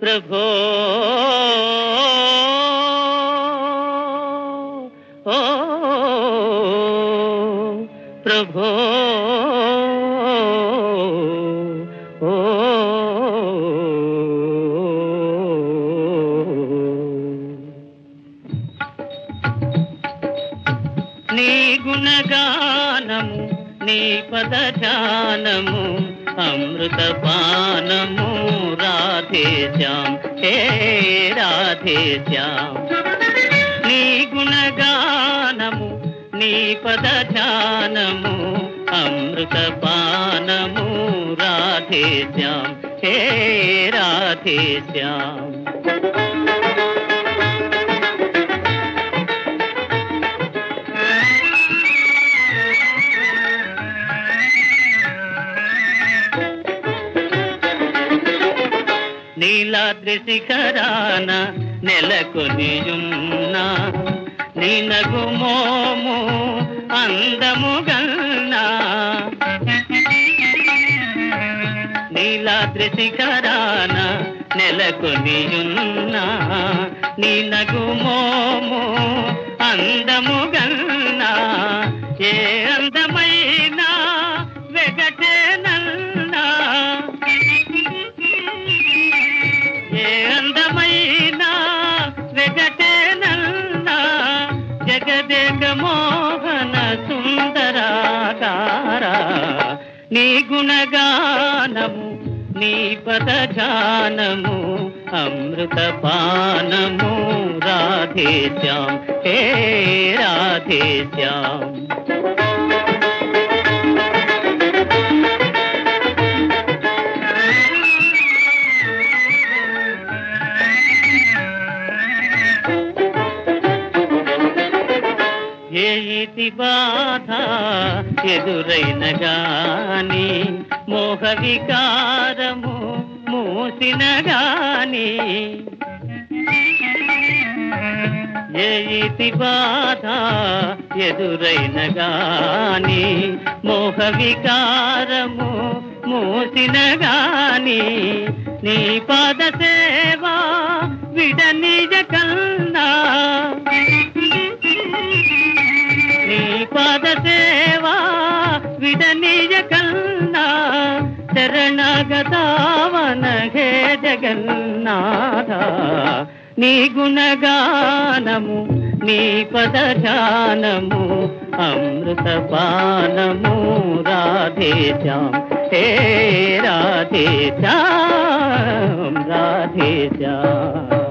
ప్రభో ఓ ప్రభో ఓ నీ గుణగానము నీ పదజానము అమృత పానము రాధేశ్యాం హే రాధేశ్యాం నీ గుణగానము నీ పదజానము అమృత పానము రాధేశ్యాం హే రాధేశ్యాం నీలాద్రి శిఖరాన నెలకొనియున్నా నినగు మోము అందము గన్నా నీలాద్రి శిఖరాన నెలకొనియున్నా నినగు మోము అందము గన్నా ఏ అందమైనా వెగటేనన్నా ఏ అందమైన వెగటేనన్నా జగదేక మోహన సుందరాకార నీ గుణగానము నీ పదజానము అమృత పానము రాధేశ్యాం హే రాధేశ్యాం ఏ ఇతి బాధ ఎదురైన గాని మోహ వికారము మూసిన గాని ఏ ఇతి బాధ ఎదురైన గాని మోహ వికారము మూసిన గాని నీ పాద సేవా విడనిజ కన్నా నీ పద సేవా విడనీయ కన్నా శరణగతావన హే జగన్నాథ నీ గుణగానము నీ పదజానము అమృత పానము రాధేశ్యాం హే రాధేశ్యాం రాధేశ్యాం